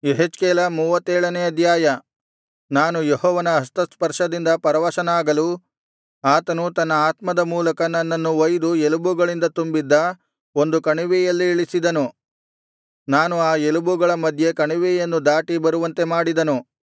ಯೆಹೆಜ್ಕೇಲ ಮೂವತ್ತೇಳನೇ ಅಧ್ಯಾಯ ನಾನು ಯೆಹೋವನ ಹಸ್ತಸ್ಪರ್ಶದಿಂದ ಪರವಶನಾಗಲು ಆತನು ತನ್ನ ಆತ್ಮದ ಮೂಲಕ ನನ್ನನ್ನು ಒಯ್ದು ಎಲುಬುಗಳಿಂದ ತುಂಬಿದ್ದ ಒಂದು ಕಣಿವೆಯಲ್ಲಿ ಇಳಿಸಿದನು ನಾನು ಆ ಎಲುಬುಗಳ ಮಧ್ಯೆ ಕಣಿವೆಯನ್ನು ದಾಟಿ ಬರುವಂತೆ ಮಾಡಿದನು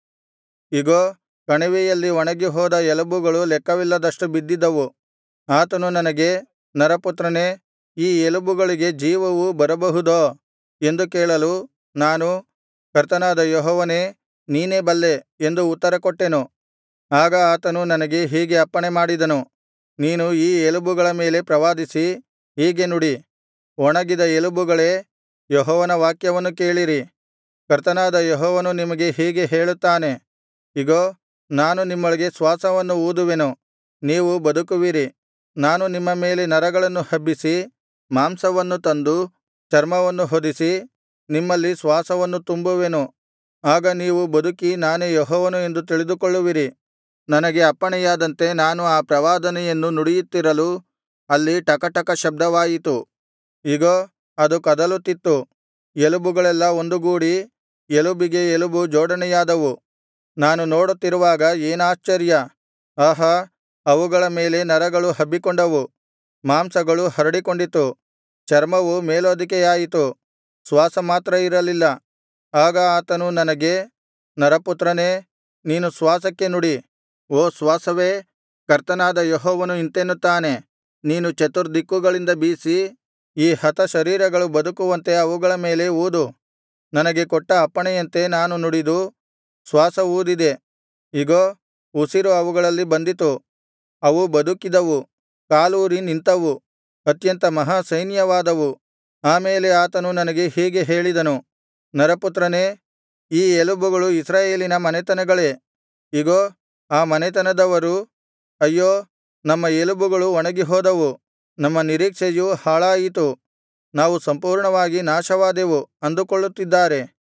ಇಗೋ ಕಣಿವೆಯಲ್ಲಿ ಒಣಗಿಹೋದ ಎಲುಬುಗಳು ಲೆಕ್ಕವಿಲ್ಲದಷ್ಟು ಬಿದ್ದಿದ್ದವು ಆತನು ನನಗೆ ನರಪುತ್ರನೇ ಈ ಎಲುಬುಗಳಿಗೆ ಜೀವವು ಬರಬಹುದೋ ಎಂದು ಕೇಳಲು ನಾನು ಕರ್ತನಾದ ಯೆಹೋವನೇ ನೀನೇ ಬಲ್ಲೆ ಎಂದು ಉತ್ತರಕೊಟ್ಟೆನು ಆಗ ಆತನು ನನಗೆ ಹೀಗೆ ಅಪ್ಪಣೆ ಮಾಡಿದನು ನೀನು ಈ ಎಲುಬುಗಳ ಮೇಲೆ ಪ್ರವಾದಿಸಿ ಹೀಗೆ ನುಡಿ ಒಣಗಿದ ಎಲುಬುಗಳೇ ಯೆಹೋವನ ವಾಕ್ಯವನ್ನು ಕೇಳಿರಿ ಕರ್ತನಾದ ಯೆಹೋವನು ನಿಮಗೆ ಹೀಗೆ ಹೇಳುತ್ತಾನೆ ಇಗೋ ನಾನು ನಿಮ್ಮೊಳಗೆ ಶ್ವಾಸವನ್ನು ಊದುವೆನು ನೀವು ಬದುಕುವಿರಿ ನಾನು ನಿಮ್ಮ ಮೇಲೆ ನರಗಳನ್ನು ಹಬ್ಬಿಸಿ ಮಾಂಸವನ್ನು ತಂದು ಚರ್ಮವನ್ನು ಹೊದಿಸಿ ನಿಮ್ಮಲ್ಲಿ ಶ್ವಾಸವನ್ನು ತುಂಬುವೆನು ಆಗ ನೀವು ಬದುಕಿ ನಾನೇ ಯೆಹೋವನು ಎಂದು ತಿಳಿದುಕೊಳ್ಳುವಿರಿ ನನಗೆ ಅಪ್ಪಣೆಯಾದಂತೆ ನಾನು ಆ ಪ್ರವಾದನೆಯನ್ನು ನುಡಿಯುತ್ತಿರಲು ಅಲ್ಲಿ ಟಕಟಕ ಶಬ್ದವಾಯಿತು ಇಗೋ ಅದು ಕದಲುತ್ತಿತ್ತು ಎಲುಬುಗಳೆಲ್ಲಾ ಒಂದುಗೂಡಿ ಎಲುಬಿಗೆ ಎಲುಬು ಜೋಡಣೆಯಾದವು ನಾನು ನೋಡುತ್ತಿರುವಾಗ ಏನಾಶ್ಚರ್ಯ ಆಹಾ ಅವುಗಳ ಮೇಲೆ ನರಗಳು ಹಬ್ಬಿಕೊಂಡವು ಮಾಂಸಗಳು ಹರಡಿಕೊಂಡಿತು ಚರ್ಮವು ಮೇಲ್ಹೊದಿಕೆಯಾಯಿತು ಶ್ವಾಸ ಮಾತ್ರ ಇರಲಿಲ್ಲ ಆಗ ಆತನು ನನಗೆ ನರಪುತ್ರನೇ ನೀನು ಶ್ವಾಸಕ್ಕೆ ನುಡಿ ಓ ಶ್ವಾಸವೇ ಕರ್ತನಾದ ಯೆಹೋವನು ಇಂತೆನ್ನುತ್ತಾನೆ ನೀನು ಚತುರ್ದಿಕ್ಕುಗಳಿಂದ ಬೀಸಿ ಈ ಹತಶರೀರಗಳು ಬದುಕುವಂತೆ ಅವುಗಳ ಮೇಲೆ ಊದು ನನಗೆ ಕೊಟ್ಟ ಅಪ್ಪಣೆಯಂತೆ ನಾನು ನುಡಿದು ಶ್ವಾಸ ಊದಿದೆ ಇಗೋ ಉಸಿರು ಅವುಗಳಲ್ಲಿ ಬಂದಿತು ಅವು ಬದುಕಿದವು ಕಾಲೂರಿ ನಿಂತವು ಅತ್ಯಂತ ಮಹಾ ಸೈನ್ಯವಾದವು ಆಮೇಲೆ ಆತನು ನನಗೆ ಹೀಗೆ ಹೇಳಿದನು ನರಪುತ್ರನೇ ಈ ಎಲುಬುಗಳು ಇಸ್ರಾಯೇಲಿನ ಮನೆತನಗಳೇ ಇಗೋ ಆ ಮನೆತನದವರು ಅಯ್ಯೋ ನಮ್ಮ ಎಲುಬುಗಳು ಒಣಗಿಹೋದವು ನಮ್ಮ ನಿರೀಕ್ಷೆಯು ಹಾಳಾಯಿತು ನಾವು ಸಂಪೂರ್ಣವಾಗಿ ನಾಶವಾದೆವು ಅಂದುಕೊಳ್ಳುತ್ತಿದ್ದಾರೆ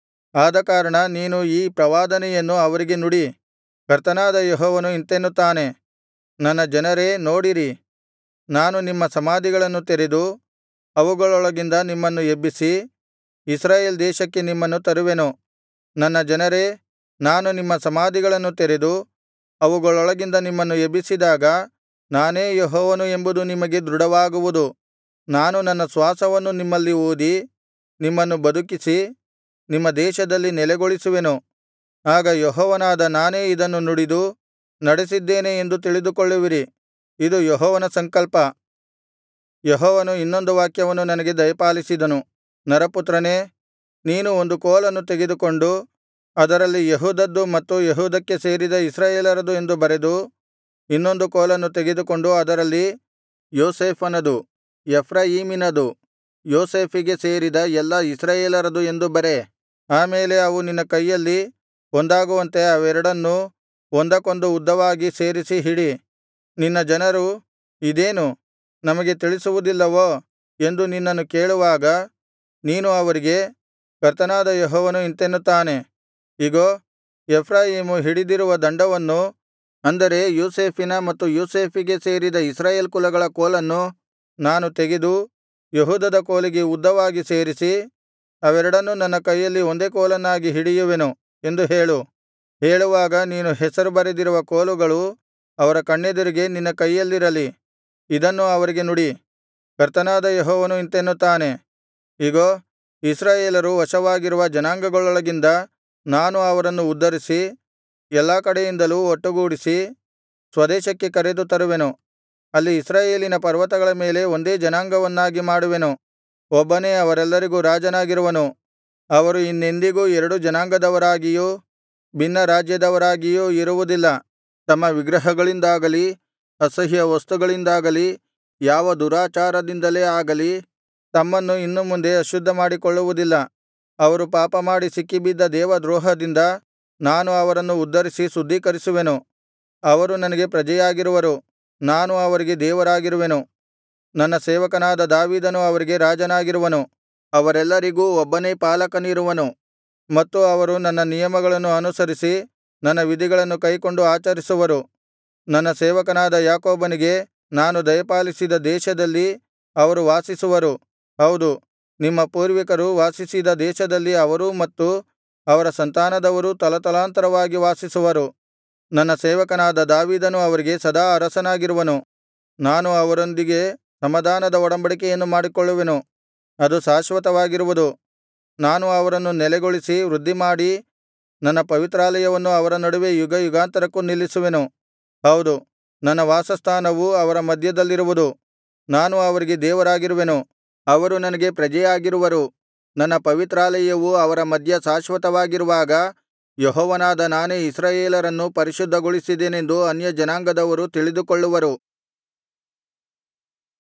ಆದಕಾರಣ ನೀನು ಈ ಪ್ರವಾದನೆಯನ್ನು ಅವರಿಗೆ ನುಡಿ ಕರ್ತನಾದ ಯೆಹೋವನು ಇಂತೆನ್ನುತ್ತಾನೆ ನನ್ನ ಜನರೇ ನೋಡಿರಿ ನಾನು ನಿಮ್ಮ ಸಮಾಧಿಗಳನ್ನು ತೆರೆದು ಅವುಗಳೊಳಗಿಂದ ನಿಮ್ಮನ್ನು ಎಬ್ಬಿಸಿ ಇಸ್ರಾಯೇಲ್ ದೇಶಕ್ಕೆ ನಿಮ್ಮನ್ನು ತರುವೆನು ನನ್ನ ಜನರೇ ನಾನು ನಿಮ್ಮ ಸಮಾಧಿಗಳನ್ನು ತೆರೆದು ಅವುಗಳೊಳಗಿಂದ ನಿಮ್ಮನ್ನು ಎಬ್ಬಿಸಿದಾಗ ನಾನೇ ಯೆಹೋವನು ಎಂಬುದು ನಿಮಗೆ ದೃಢವಾಗುವುದು ನಾನು ನನ್ನ ಶ್ವಾಸವನ್ನು ನಿಮ್ಮಲ್ಲಿ ಊದಿ ನಿಮ್ಮನ್ನು ಬದುಕಿಸಿ ನಿಮ್ಮ ದೇಶದಲ್ಲಿ ನೆಲೆಗೊಳಿಸುವೆನು ಆಗ ಯೆಹೋವನಾದ ನಾನೇ ಇದನ್ನು ನುಡಿದು ನಡೆಸಿದ್ದೇನೆ ಎಂದು ತಿಳಿದುಕೊಳ್ಳುವಿರಿ ಇದು ಯೆಹೋವನ ಸಂಕಲ್ಪ ಯೆಹೋವನು ಇನ್ನೊಂದು ವಾಕ್ಯವನ್ನು ನನಗೆ ದಯಪಾಲಿಸಿದನು ನರಪುತ್ರನೇ ನೀನು ಒಂದು ಕೋಲನ್ನು ತೆಗೆದುಕೊಂಡು ಅದರಲ್ಲಿ ಯೆಹೂದದ್ದು ಮತ್ತು ಯೆಹೂದಕ್ಕೆ ಸೇರಿದ ಇಸ್ರಾಯೇಲರದು ಎಂದು ಬರೆದು ಇನ್ನೊಂದು ಕೋಲನ್ನು ತೆಗೆದುಕೊಂಡು ಅದರಲ್ಲಿ ಯೋಸೇಫನದು ಎಫ್ರಾಯೀಮಿನದು ಯೋಸೇಫಿಗೆ ಸೇರಿದ ಎಲ್ಲಾ ಇಸ್ರಾಯೇಲರದು ಎಂದು ಬರೆ ಆಮೇಲೆ ಅವು ನಿನ್ನ ಕೈಯಲ್ಲಿ ಒಂದಾಗುವಂತೆ ಅವೆರಡನ್ನೂ ಒಂದಕ್ಕೊಂದು ಉದ್ದವಾಗಿ ಸೇರಿಸಿ ಹಿಡಿ ನಿನ್ನ ಜನರು ಇದೇನು ನಮಗೆ ತಿಳಿಸುವುದಿಲ್ಲವೋ ಎಂದು ನಿನ್ನನ್ನು ಕೇಳುವಾಗ ನೀನು ಅವರಿಗೆ ಕರ್ತನಾದ ಯೆಹೋವನು ಇಂತೆನ್ನುತ್ತಾನೆ ಇಗೋ ಎಫ್ರಾಯೀಮು ಹಿಡಿದಿರುವ ದಂಡವನ್ನು ಅಂದರೆ ಯೋಸೇಫಿನ ಮತ್ತು ಯೋಸೇಫಿಗೆ ಸೇರಿದ ಇಸ್ರಾಯೇಲ್ ಕುಲಗಳ ಕೋಲನ್ನು ನಾನು ತೆಗೆದು ಯೆಹೂದದ ಕೋಲಿಗೆ ಉದ್ದವಾಗಿ ಸೇರಿಸಿ ಅವೆರಡನ್ನೂ ನನ್ನ ಕೈಯಲ್ಲಿ ಒಂದೇ ಕೋಲನ್ನಾಗಿ ಹಿಡಿಯುವೆನು ಎಂದು ಹೇಳು ಹೇಳುವಾಗ ನೀನು ಹೆಸರು ಬರೆದಿರುವ ಕೋಲುಗಳು ಅವರ ಕಣ್ಣೆದುರಿಗೆ ನಿನ್ನ ಕೈಯಲ್ಲಿರಲಿ ಇದನ್ನು ಅವರಿಗೆ ನುಡಿ ಕರ್ತನಾದ ಯೆಹೋವನು ಇಂತೆನ್ನುತ್ತಾನೆ ಇಗೋ ಇಸ್ರಾಯೇಲರು ವಶವಾಗಿರುವ ಜನಾಂಗಗಳೊಳಗಿಂದ ನಾನು ಅವರನ್ನು ಉದ್ಧರಿಸಿ ಎಲ್ಲಾ ಕಡೆಯಿಂದಲೂ ಒಟ್ಟುಗೂಡಿಸಿ ಸ್ವದೇಶಕ್ಕೆ ಕರೆದು ತರುವೆನು ಅಲ್ಲಿ ಇಸ್ರಾಯೇಲಿನ ಪರ್ವತಗಳ ಮೇಲೆ ಒಂದೇ ಜನಾಂಗವನ್ನಾಗಿ ಮಾಡುವೆನು ಒಬ್ಬನೇ ಅವರೆಲ್ಲರಿಗೂ ರಾಜನಾಗಿರುವನು ಅವರು ಇನ್ನೆಂದಿಗೂ ಎರಡು ಜನಾಂಗದವರಾಗಿಯೂ ಭಿನ್ನ ರಾಜ್ಯದವರಾಗಿಯೂ ಇರುವುದಿಲ್ಲ ತಮ್ಮ ವಿಗ್ರಹಗಳಿಂದಾಗಲಿ ಅಸಹ್ಯ ವಸ್ತುಗಳಿಂದಾಗಲಿ ಯಾವ ದುರಾಚಾರದಿಂದಲೇ ಆಗಲಿ ತಮ್ಮನ್ನು ಇನ್ನು ಮುಂದೆ ಅಶುದ್ಧಮಾಡಿಕೊಳ್ಳುವುದಿಲ್ಲ ಅವರು ಪಾಪಮಾಡಿ ಸಿಕ್ಕಿಬಿದ್ದ ದೇವದ್ರೋಹದಿಂದ ನಾನು ಅವರನ್ನು ಉದ್ಧರಿಸಿ ಶುದ್ಧೀಕರಿಸುವೆನು ಅವರು ನನಗೆ ಪ್ರಜೆಯಾಗಿರುವರು ನಾನು ಅವರಿಗೆ ದೇವರಾಗಿರುವೆನು ನನ್ನ ಸೇವಕನಾದ ದಾವೀದನು ಅವರಿಗೆ ರಾಜನಾಗಿರುವನು ಅವರೆಲ್ಲರಿಗೂ ಒಬ್ಬನೇ ಪಾಲಕನಿರುವನು ಮತ್ತು ಅವರು ನನ್ನ ನಿಯಮಗಳನ್ನು ಅನುಸರಿಸಿ ನನ್ನ ವಿಧಿಗಳನ್ನು ಕೈಕೊಂಡು ಆಚರಿಸುವರು ನನ್ನ ಸೇವಕನಾದ ಯಾಕೋಬನಿಗೆ ನಾನು ದಯಪಾಲಿಸಿದ ದೇಶದಲ್ಲಿ ಅವರು ವಾಸಿಸುವರು ಹೌದು ನಿಮ್ಮ ಪೂರ್ವಿಕರು ವಾಸಿಸಿದ ದೇಶದಲ್ಲಿ ಅವರೂ ಮತ್ತು ಅವರ ಸಂತಾನದವರೂ ತಲತಲಾಂತರವಾಗಿ ವಾಸಿಸುವರು ನನ್ನ ಸೇವಕನಾದ ದಾವೀದನು ಅವರಿಗೆ ಸದಾ ಅರಸನಾಗಿರುವನು ನಾನು ಅವರೊಂದಿಗೆ ಸಮಾಧಾನದ ಒಡಂಬಡಿಕೆಯನ್ನು ಮಾಡಿಕೊಳ್ಳುವೆನು ಅದು ಶಾಶ್ವತವಾಗಿರುವುದು ನಾನು ಅವರನ್ನು ನೆಲೆಗೊಳಿಸಿ ವೃದ್ಧಿಮಾಡಿ ನನ್ನ ಪವಿತ್ರಾಲಯವನ್ನು ಅವರ ನಡುವೆ ಯುಗಯುಗಾಂತರಕ್ಕೂ ನಿಲ್ಲಿಸುವೆನು ಹೌದು ನನ್ನ ವಾಸಸ್ಥಾನವು ಅವರ ಮಧ್ಯದಲ್ಲಿರುವುದು ನಾನು ಅವರಿಗೆ ದೇವರಾಗಿರುವೆನು ಅವರು ನನಗೆ ಪ್ರಜೆಯಾಗಿರುವರು ನನ್ನ ಪವಿತ್ರಾಲಯವು ಅವರ ಮಧ್ಯ ಶಾಶ್ವತವಾಗಿರುವಾಗ ಯೆಹೋವನಾದ ನಾನೇ ಇಸ್ರಾಯೇಲರನ್ನು ಪರಿಶುದ್ಧಗೊಳಿಸಿದೆನೆಂದು ಅನ್ಯಜನಾಂಗದವರು ತಿಳಿದುಕೊಳ್ಳುವರು